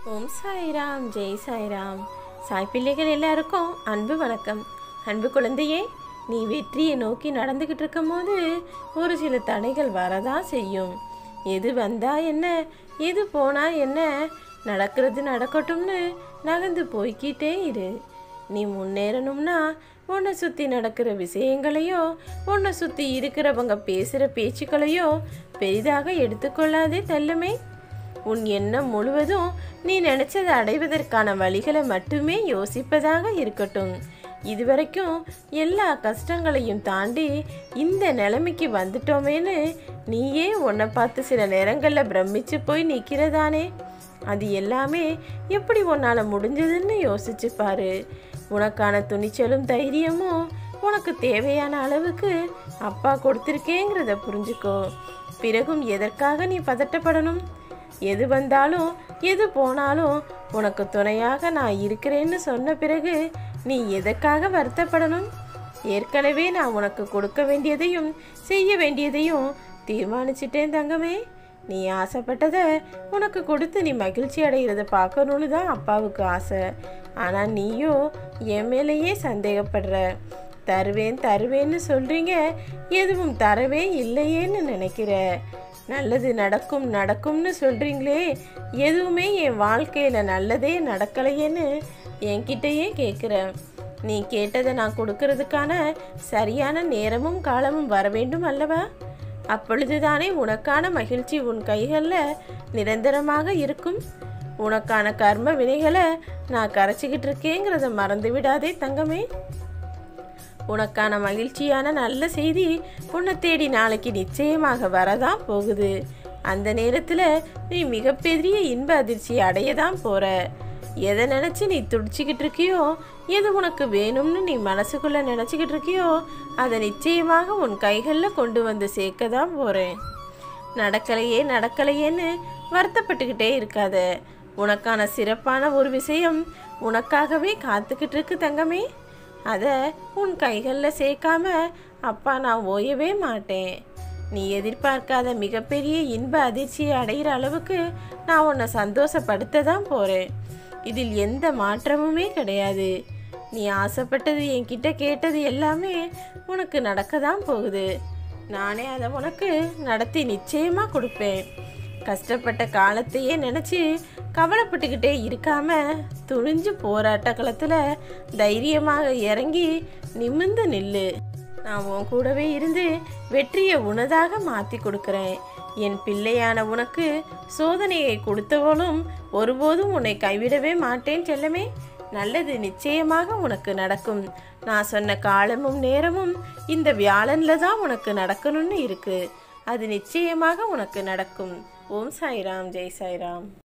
ஓம் சாய்ராம் ஜெய் சாய்ராம் சாய் பிள்ளைகள் எல்லாருக்கும் அன்பு வணக்கம் அன்பு குழந்தையே நீ வெற்றியை நோக்கி நடந்துக்கிட்டு இருக்கும்போது ஒரு சில தடைகள் வரதான் செய்யும் எது வந்தா என்ன எது போனா என்ன நடக்கிறது நடக்கட்டும்னு நகர்ந்து போய்க்கிட்டே இரு நீ முன்னேறணும்னா உன்னை சுற்றி நடக்கிற விஷயங்களையோ உன்னை சுற்றி இருக்கிறவங்க பேசுகிற பேச்சுக்களையோ பெரிதாக எடுத்துக்கொள்ளாதே தள்ளுமே உன் எண்ணம் முழுவதும் நீ நினைச்சதை அடைவதற்கான வழிகளை மட்டுமே யோசிப்பதாக இருக்கட்டும் இதுவரைக்கும் எல்லா கஷ்டங்களையும் தாண்டி இந்த நிலைமைக்கு வந்துட்டோமேன்னு நீயே உன்னை பார்த்து சில நேரங்களில் பிரமிச்சு போய் நிற்கிறதானே அது எல்லாமே எப்படி உன்னால் முடிஞ்சதுன்னு யோசிச்சு பாரு உனக்கான துணிச்சலும் தைரியமும் உனக்கு தேவையான அளவுக்கு அப்பா கொடுத்துருக்கேங்கிறத புரிஞ்சுக்கோ பிறகும் எதற்காக நீ பதட்டப்படணும் எது வந்தாலும் எது போனாலும் உனக்கு துணையாக நான் இருக்கிறேன்னு சொன்ன பிறகு நீ எதற்காக வருத்தப்படணும் ஏற்கனவே நான் உனக்கு கொடுக்க வேண்டியதையும் செய்ய வேண்டியதையும் தீர்மானிச்சிட்டேன் தங்கமே நீ ஆசைப்பட்டதை உனக்கு கொடுத்து நீ மகிழ்ச்சி அடைகிறத பார்க்கணுன்னு தான் அப்பாவுக்கு ஆசை ஆனால் நீயோ என் மேலேயே சந்தேகப்படுற தருவேன் தருவேன்னு சொல்கிறீங்க எதுவும் தரவே இல்லையேன்னு நினைக்கிற நல்லது நடக்கும் நடக்கும்னு சொல்கிறீங்களே எதுவுமே என் வாழ்க்கையில் நல்லதே நடக்கலையேன்னு என்கிட்டயே கேட்குற நீ கேட்டதை நான் கொடுக்கறதுக்கான சரியான நேரமும் காலமும் வர வேண்டும் அல்லவா அப்பொழுதுதானே உனக்கான மகிழ்ச்சி உன் கைகளில் நிரந்தரமாக இருக்கும் உனக்கான கர்ம வினைகளை நான் கரைச்சிக்கிட்டு இருக்கேங்கிறத மறந்து விடாதே தங்கமே உனக்கான மகிழ்ச்சியான நல்ல செய்தி உன்னை தேடி நாளைக்கு நிச்சயமாக வரதான் போகுது அந்த நேரத்தில் நீ மிகப்பெரிய இன்ப அதிர்ச்சியை அடைய தான் போகிற எதை நினச்சி நீ துடிச்சிக்கிட்டு இருக்கியோ எது உனக்கு வேணும்னு நீ மனசுக்குள்ளே நினச்சிக்கிட்டு இருக்கியோ அதை நிச்சயமாக உன் கைகளில் கொண்டு வந்து சேர்க்க தான் போகிறேன் நடக்கலையே நடக்கலையேன்னு வருத்தப்பட்டுக்கிட்டே இருக்காத உனக்கான சிறப்பான ஒரு விஷயம் உனக்காகவே காத்துக்கிட்டு இருக்கு தங்கமே அதை உன் கைகளில் சேர்க்காம அப்பா நான் ஓயவே மாட்டேன் நீ எதிர்பார்க்காத மிகப்பெரிய இன்ப அதிர்ச்சியை அடைகிற அளவுக்கு நான் உன்னை சந்தோஷப்படுத்த தான் போகிறேன் இதில் எந்த மாற்றமுமே கிடையாது நீ ஆசைப்பட்டது என்கிட்ட கேட்டது எல்லாமே உனக்கு நடக்க தான் போகுது நானே அதை உனக்கு நடத்தி நிச்சயமாக கொடுப்பேன் கஷ்டப்பட்ட காலத்தையே நினச்சி கவலைப்பட்டுக்கிட்டே இருக்காம துணிஞ்சு போராட்ட களத்தில் தைரியமாக இறங்கி நிமிர்ந்து நில்லு நான் உன் கூடவே இருந்து வெற்றியை உனதாக மாற்றி கொடுக்குறேன் என் பிள்ளையான உனக்கு சோதனையை கொடுத்தவளும் ஒருபோதும் உன்னை கைவிடவே மாட்டேன் செல்லமே நல்லது நிச்சயமாக உனக்கு நடக்கும் நான் சொன்ன காலமும் நேரமும் இந்த வியாழன்ல தான் உனக்கு நடக்கணும்னு இருக்கு அது நிச்சயமாக உனக்கு நடக்கும் ஓம் சாய்ராம் ஜெய் சாய்ராம்